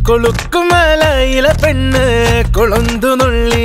കൊളുക്കുമലയിലെ പെണ്ണ് കൊളുന്തു നുള്ളി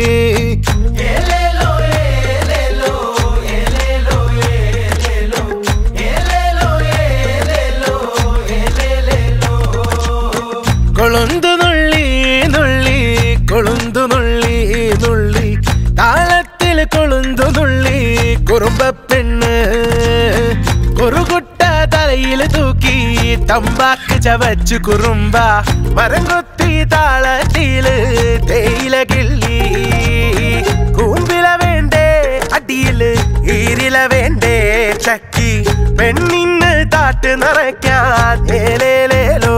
കൊളുന്തു നുള്ളി നുള്ളി കൊളുന്തു നുള്ളി നുള്ളി താളത്തിൽ കൊളുന്തു നുള്ളി കുറുമ്പ പെണ്ണ് കുറുകുട്ട തലയിൽ തൂക്കി തമ്പാക്ക് ചവച്ചു കുറുമ്പ മരം കൊത്തി താളത്തില് തേയില കിള്ളി കൂമ്പില വേണ്ടേ അടിയില് ഈരില വേണ്ടേ ചക്കി പെണ്ണിന് താട്ട് നിറയ്ക്കാൻ ഏലേലേലോ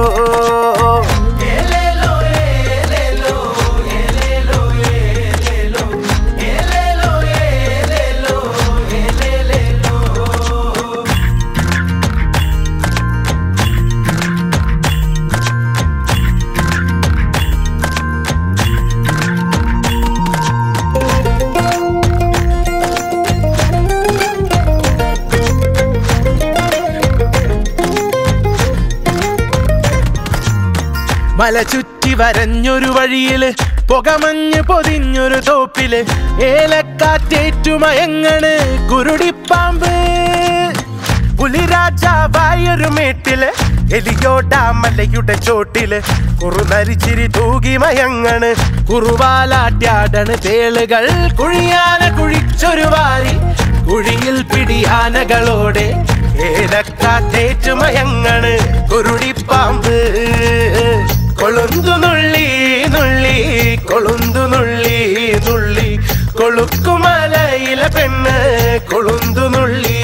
മല ചുറ്റി വരഞ്ഞൊരു വഴിയില് പുകമഞ്ഞ് പൊതിഞ്ഞൊരു തോപ്പില് ഏലക്കാറ്റേറ്റുമയങ്ങണ് കുരുടിപ്പാമ്പ് പുലിരാജാവായൊരു മേട്ടില് എലിയോടാ മലയുടെ ചോട്ടില് കുറുനരിച്ചിരി തൂകി മയങ്ങണ് കുറുവാലാട്യാടണ് തേളുകൾ കുഴിയാന കുഴിച്ചൊരു വാരി കുഴിയിൽ പിടിയാനകളോടെ ഏലക്കാറ്റേറ്റുമയങ്ങണ് കുരുടിപ്പാമ്പ് കൊളുന്തു നുള്ളി നുള്ളി കൊളുന്തു നുള്ളി നുള്ളി കൊളുക്കുമലയിലെ പെണ്ണ് കൊളുന്തു നുള്ളി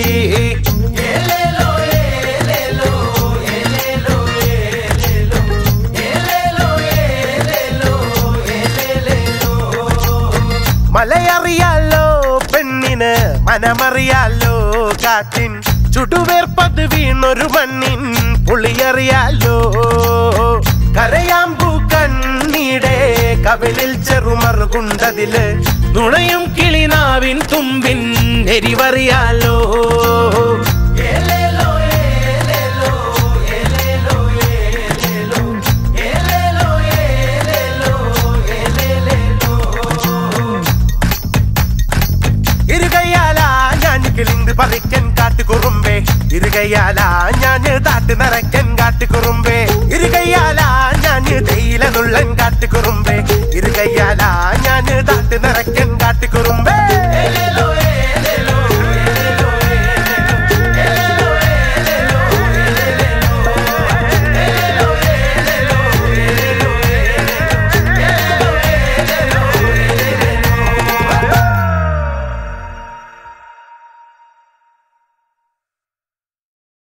മലയറിയാലോ പെണ്ണിന് മനമറിയാലോ കാറ്റിൻ ചുടുവേർപ്പത് വീണൊരു മണ്ണിൻ പുളിയറിയാലോ കരയാമ്പൂ കണ്ണീടെ കവിളിൽ ചെറുമറുകുണ്ടതില് നുണയും കിളിനാവിൻ തുമ്പിൻ എരിവറിയാലോ ഇരുകയ്യാലാ ഞാൻ കിളിന്ത് പറിക്കൻ കാട്ടുകുറുമ്പേ ഇരുകയ്യാലാ ഞാൻ താട്ട് നിറയ്ക്കൻ കാട്ടുകുറുമ്പേ ഇരുകയ്യാലാ ഞാൻ തേയില നുള്ളൻ കാട്ടുകുറുമ്പേ ഇരുകയ്യാലാ ഞാൻ താട്ട് നിറയ്ക്കൻ